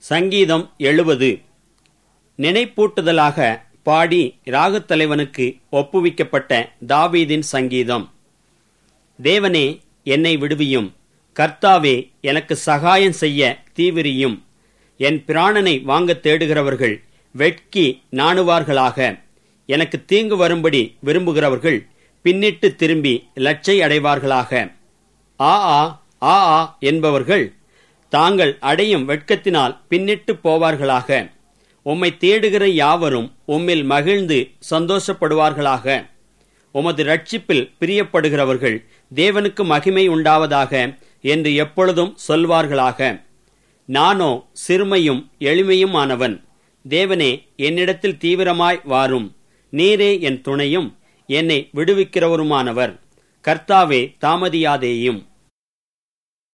சங்கீதம் எழுபது நினைப்பூட்டுதலாக பாடி ராகத்தலைவனுக்கு ஒப்புவிக்கப்பட்ட தாவீதின் சங்கீதம் தேவனே என்னை விடுவியும் கர்த்தாவே எனக்கு சகாயம் செய்ய தீவிரியும் என் பிராணனை வாங்கத் தேடுகிறவர்கள் வெட்கி நாணுவார்களாக எனக்கு தீங்கு வரும்படி விரும்புகிறவர்கள் பின்னிட்டு திரும்பி லட்சை அடைவார்களாக ஆ ஆ ஆ ஆ என்பவர்கள் தாங்கள் அடையும் வெட்கத்தினால் பின்னிட்டு போவார்களாக உம்மை தேடுகிற யாவரும் உம்மில் மகிழ்ந்து சந்தோஷப்படுவார்களாக உமது ரட்சிப்பில் பிரியப்படுகிறவர்கள் தேவனுக்கு மகிமை உண்டாவதாக என்று எப்பொழுதும் சொல்வார்களாக நானோ சிறுமையும் எளிமையுமானவன் தேவனே என்னிடத்தில் தீவிரமாய் வாரும் நீரே என் துணையும் என்னை விடுவிக்கிறவருமானவர் கர்த்தாவே தாமதியாதேயும்